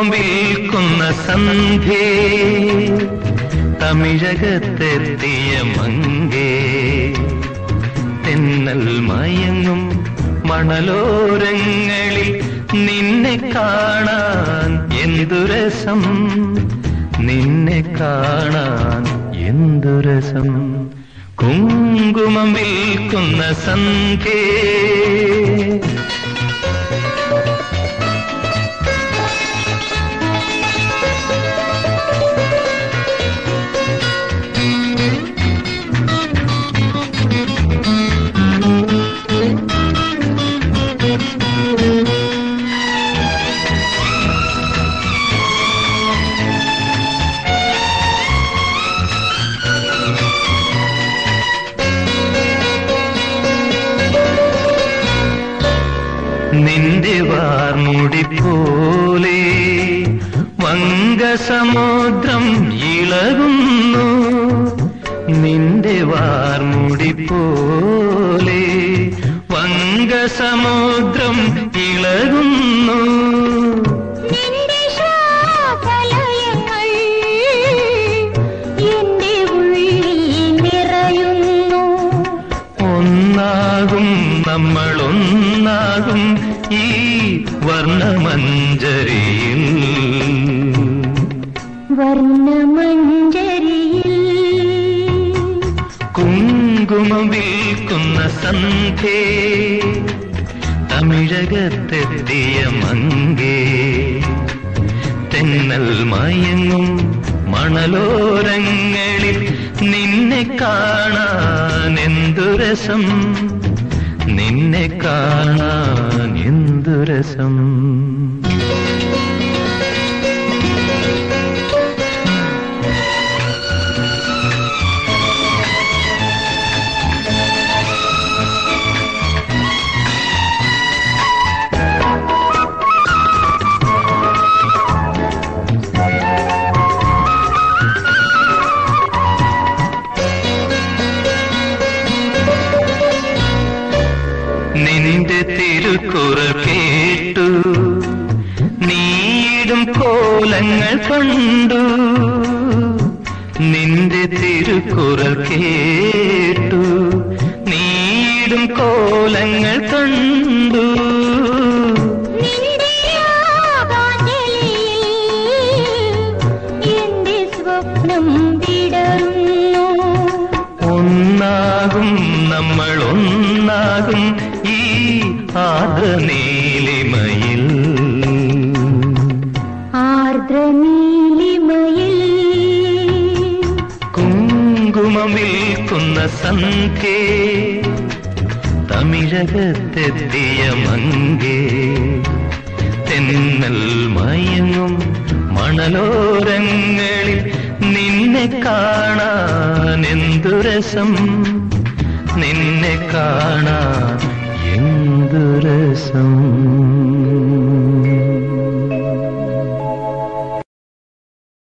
കുങ്കുമം വിൽക്കുന്ന സന്ധ്യേ തമിഴകത്തെത്തിയ മങ്കേ തെന്നൽ മയങ്ങും മണലോരങ്ങളിൽ നിന്നെ കാണാൻ എന്തു രസം നിന്നെ കാണാൻ എന്തു രസം കുങ്കുമം വിൽക്കുന്ന സന്ധ്യേ നിന്റെ വാർമുടി പോലെ വങ്കസമുദ്രം ഇളകുന്നു നിന്റെ വാർമുടി പോലെ വങ്കസമുദ്രം ഇളകുന്നു നിന്റെ ശ്വാസലയങ്ങൾ എന്റെ ഉള്ളിൽ നിറയുന്നു ഒന്നാകും നമ്മൾ ഒന്നാകും ഈ വർണ്ണമഞ്ജരിയിൽ വർണ്ണമഞ്ജരിയിൽ കുങ്കുമം വിൽക്കുന്ന സന്ധ്യേ തമിഴകത്തെത്തിയ മങ്കേ തെന്നൽ മയങ്ങും മണലോരങ്ങളിൽ നിന്നെ കാണാൻ എന്തു രസം നിന്നെ കാണാൻ എന്തു രസം നിന്റെ തിരുക്കുറൽ കേട്ടു നീയിടും കോലങ്ങൾ കണ്ടു നിന്റെ തിരുക്കുറൽ കേട്ടു നീയിടും കോലങ്ങൾ കണ്ടു നിന്റെ ആകാശലിയിൽ എന്റെ സ്വപ്നം വിടർന്നു ഒന്നാകും നമ്മൾ ഒന്നാകും ഈ ആദ്ര നീലിമയിൽ ആർദ്ര നീലിമയിൽ കുങ്കുമം വിൽക്കുന്ന സന്ധ്യേ തമിഴകത്തെത്തിയ മങ്കേ തെന്നൽ മയങ്ങും മണലോരങ്ങളിൽ നിന്നെ കാണാൻ എന്തു രസം നിന്നെ കാണാൻ എന്തു രസം